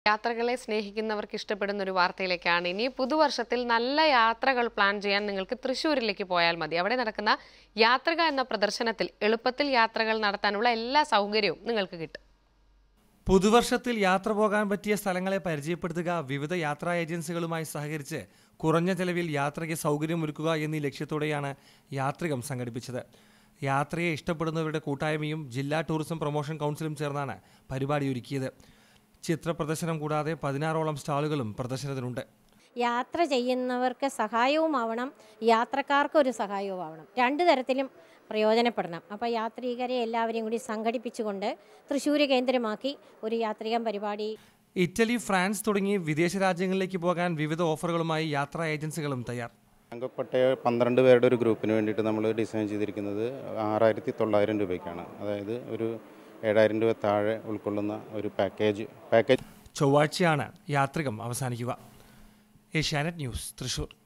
യാത്രകളെ സ്നേഹിക്കുന്നവർക്ക് ഇഷ്ടപ്പെടുന്ന ഒരു വാർത്തയിലേക്കാണ് ഇനി പുതുവർഷത്തിൽ നല്ല യാത്രകൾ പ്ലാൻ ചെയ്യാൻ നിങ്ങൾക്ക് തൃശ്ശൂരിലേക്ക് പോയാൽ മതി അവിടെ നടക്കുന്ന യാത്രക എന്ന പ്രദർശനത്തിൽ എളുപ്പത്തിൽ യാത്രകൾ നടത്താനുള്ള എല്ലാ സൗകര്യവും നിങ്ങൾക്ക് കിട്ടും പുതുവർഷത്തിൽ യാത്ര പോകാൻ പറ്റിയ സ്ഥലങ്ങളെ പരിചയപ്പെടുത്തുക വിവിധ യാത്രാ ഏജൻസികളുമായി സഹകരിച്ച് കുറഞ്ഞ ചെലവിൽ യാത്രയ്ക്ക് സൗകര്യമൊരുക്കുക എന്നീ ലക്ഷ്യത്തോടെയാണ് യാത്രികം സംഘടിപ്പിച്ചത് യാത്രയെ ഇഷ്ടപ്പെടുന്നവരുടെ കൂട്ടായ്മയും ജില്ലാ ടൂറിസം പ്രൊമോഷൻ കൗൺസിലും ചേർന്നാണ് പരിപാടി ഒരുക്കിയത് ചിത്ര പ്രദർശനം കൂടാതെ പതിനാറോളം സ്റ്റാളുകളും പ്രദർശനത്തിനുണ്ട് യാത്ര ചെയ്യുന്നവർക്ക് സഹായവുമാവണം യാത്രക്കാർക്ക് ഒരു സഹായവുമാവണം രണ്ട് തരത്തിലും പ്രയോജനപ്പെടണം അപ്പോൾ യാത്രികരെ എല്ലാവരെയും കൂടി സംഘടിപ്പിച്ചുകൊണ്ട് തൃശ്ശൂർ കേന്ദ്രമാക്കി ഒരു യാത്രികൻ പരിപാടി ഇറ്റലി ഫ്രാൻസ് തുടങ്ങി വിദേശ രാജ്യങ്ങളിലേക്ക് പോകാൻ വിവിധ ഓഫറുകളുമായി യാത്രാ ഏജൻസികളും തയ്യാർ അംഗപ്പട്ടയ പന്ത്രണ്ട് പേരുടെ ഒരു ഗ്രൂപ്പിന് വേണ്ടിയിട്ട് നമ്മൾ ഡിസൈൻ ചെയ്തിരിക്കുന്നത് ആറായിരത്തി തൊള്ളായിരം രൂപയ്ക്കാണ് അതായത് ഒരു ഏഴായിരം രൂപ താഴെ ഉൾക്കൊള്ളുന്ന ഒരു പാക്കേജ് പാക്കേജ് ചൊവ്വാഴ്ചയാണ് യാത്രികം അവസാനിക്കുക ഏഷ്യാനെറ്റ് ന്യൂസ് തൃശൂർ